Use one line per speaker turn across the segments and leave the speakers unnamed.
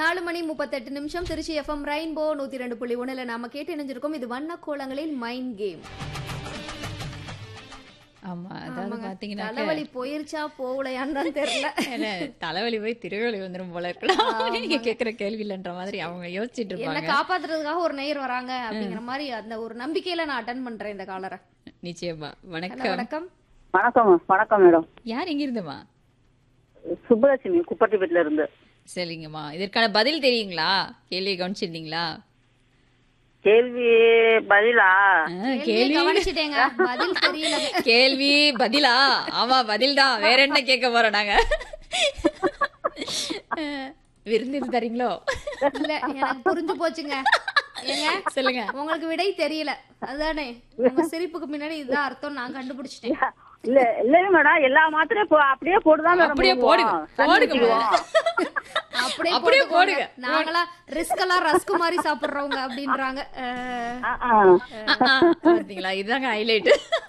நாலு மணி முப்பத்தெட்டு நிமிஷம் திருச்சி எஃப்எம் ரெயின்போ நூத்தி ரெண்டு புள்ளி ஒண்ணுல நாம கேட்டு இணைஞ்சிருக்கோம் இது வண்ண கோலங்களில் மைண்ட் கேம்
ஆமா அதாவது பாத்தீங்கன்னா
தலைவலி போயிருச்சா போகலையான்னு தான் தெரியல
தலைவலி போய் திருவள்ளி வந்துரும் போல இருக்கலாம் நீங்க கேக்குற கேள்வி இல்லன்ற மாதிரி அவங்க யோசிச்சுட்டு
என்ன
இருப்பாங்க
காப்பாத்துறதுக்காக ஒரு நேயர் வராங்க அப்படிங்கிற மாதிரி அந்த ஒரு நம்பிக்கையில நான் அட்டன் பண்றேன் இந்த காலரை
நிச்சயமா
ஹலோ
வணக்கம்
வணக்கம்
வணக்கம் வணக்கம் மேடம்
யார் எங்க இருந்துமா
சுப்புலட்சுமி குப்பட்டிப்பேட்டில இருந்து
சரிங்கம்மா இதற்கான பதில் தெரியுங்களா கேள்வி கவனிச்சிருந்தீங்களா
கேள்வி பதிலா
ஆ,
கேள்வியை
கேள்வி
கவனிச்சிட்டேங்க பதில் தெரியல
கேள்வி பதிலா ஆமா பதில் தான் வேற என்ன கேட்க போறோம் நாங்க அஹ், விருந்து எதுவும் தரீங்களோ
இல்ல எனக்கு புரிஞ்சு போச்சுங்க ஏங்க
சொல்லுங்க
உங்களுக்கு விடை தெரியல அதுதானே உங்க சிரிப்புக்கு முன்னாடி இதுதான் அர்த்தம் நான் கண்டுபிடிச்சிட்டேன்
இல்ல இல்லைங்க மேடம் எல்லா மாத்திரையும் போ- அப்படியே போட்டுதான் மேடம்
அப்படியே
போடுவோம்.
போடுங்க போடுங்க
போடுவோம்.
அப்படியே
அப்படியே
போட்டுக்கோங்க.
போடுங்க.
நாங்களா ரிஸ்க் எல்லாம் ரஸ்க் மாதிரி சாப்பிடுறவங்க அப்படின்றாங்க அஹ்,
ஆ, ஆ.
ஆ, ஆ, பாத்தீங்களா இதுதாங்க ஹைலைட்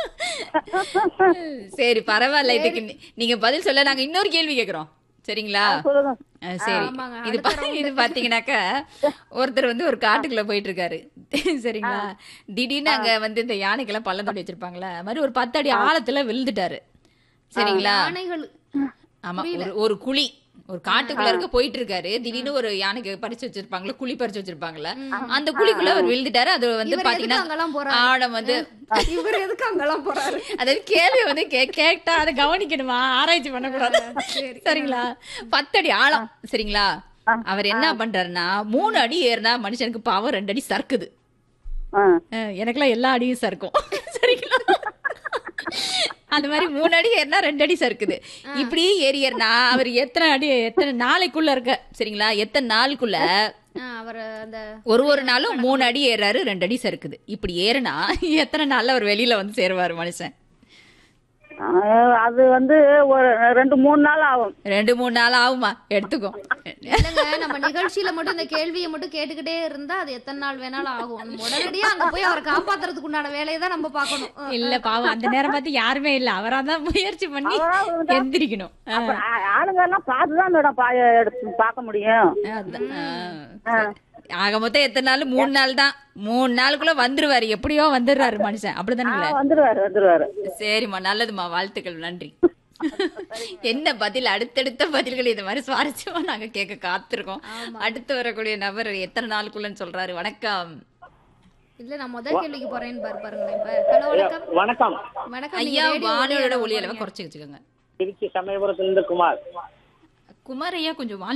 சரி பரவாயில்ல இதுக்கு நீ- நீங்க பதில் சொல்ல நாங்க இன்னொரு கேள்வி கேக்குறோம் சரிங்களா
சொல்லுங்க
ஆ, சரி
ஆமாங்க,
இது பா- இது பாத்தீங்கன்னாக்கா ஒருத்தர் வந்து ஒரு காட்டுக்குள்ள போயிட்டு இருக்காரு சரிங்களா திடீர்னு அங்க வந்து இந்த யானைக்கெல்லாம் பள்ளம் தோண்டி வச்சிருப்பாங்களா அது மாதிரி ஒரு பத்து அடி ஆழத்துல விழுந்துட்டாரு சரிங்களா
யானைகள்
ஆமா ஒரு ஒரு குழி ஒரு காட்டுக்குள்ள இருக்க போயிட்டு இருக்காரு திடீர்னு ஒரு யானைக்கு பறிச்சு வச்சிருப்பாங்களா குழி பறிச்சு வச்சிருப்பாங்களா அந்த குழிக்குள்ள அவர் விழுந்துட்டாரு அது வந்து
இவர் எதுக்கு
பாத்தீங்கன்னா
அங்கெல்லாம் போறாரு?
ஆழம் வந்து
இவர் எதுக்கு அங்கெல்லாம் போறாரு
அதாவது கேள்வி வந்து கே- கேட்டா அதை கவனிக்கணுமா ஆராய்ச்சி பண்ணக்கூடாது சரிங்களா பத்தடி ஆழம் சரிங்களா அவர் என்ன பண்றாருன்னா மூணு அடி ஏறினா மனுஷனுக்கு பாவம் ரெண்டு அடி சறுக்குது
ஆ.
அஹ் எனக்கெல்லாம் எல்லா அடியும் சறுக்கும் சரிங்களா அந்த மாதிரி மூணு அடி ஏறினா ரெண்டு அடி சறுக்குது இப்படி ஏறி ஏறினா அவர் எத்தனை அடி எத்தனை நாளைக்குள்ள இருக்க சரிங்களா எத்தனை நாளுக்குள்ள
அஹ், அவர் அந்த
ஒரு ஒரு நாளும் மூணு அடி ஏறாரு ரெண்டு அடி சறுக்குது இப்படி ஏறினா எத்தனை நாள்ல அவர் வெளியில வந்து சேருவாரு மனுஷன்
ஆ, அது வந்து ஒரு ரெண்டு மூணு நாள் ஆகும்
ரெண்டு மூணு நாள் ஆகுமா எடுத்துக்கோ
இல்லங்க நம்ம நிகழ்ச்சியில மட்டும் இந்த கேள்வியை மட்டும் கேட்டுக்கிட்டே இருந்தா அது எத்தனை நாள் வேணாலும் ஆகும் நம்ம உடனடியா அங்க போய் அவரை காப்பாத்துறதுக்கு உண்டான வேலையை தான் நம்ம பார்க்கணும் அஹ்,
இல்ல பாவம் அந்த நேரம் பார்த்து யாருமே இல்ல அவரா தான் முயற்சி பண்ணி எந்திரிக்கணும் ஆ,
அப்ப ஆ- ஆளுங்க எல்லாம் பார்த்துதான் மேடம் பா- எடுத்து பார்க்க முடியும்
அதான். ஆ, சரி. ஆக மொத்தம் எத்தனை நாள் மூணு நாள் தான் மூணு நாளுக்குள்ள வந்துருவாரு எப்படியோ வந்துடுறாரு மனுஷன்
ஆ,
அப்படிதானுங்களே
வந்துருவாரு வந்துருவாரு
சரிம்மா நல்லதும்மா வாழ்த்துக்கள் நன்றி என்ன பதில் அடுத்தடுத்த பதில்கள் இது மாதிரி சுவாரஸ்யமா நாங்க கேட்க காத்திருக்கோம் அடுத்து வரக்கூடிய நபர் எத்தனை நாளுக்குள்ளன்னு சொல்றாரு வணக்கம்
இல்ல நான் முதல் கேள்விக்கு போறேன்னு பாரு பாருங்களேன் இப்ப ஹலோ வணக்கம்
வணக்கம்
வணக்கம்
ஐயா
நீங்க radio
வானொலியோட
ஒலி
ஒளி அளவை குறைச்சு வச்சுக்கோங்க
திருச்சி சமயபுரத்திலிருந்து குமார்
குமார் ஐயா கொஞ்சம்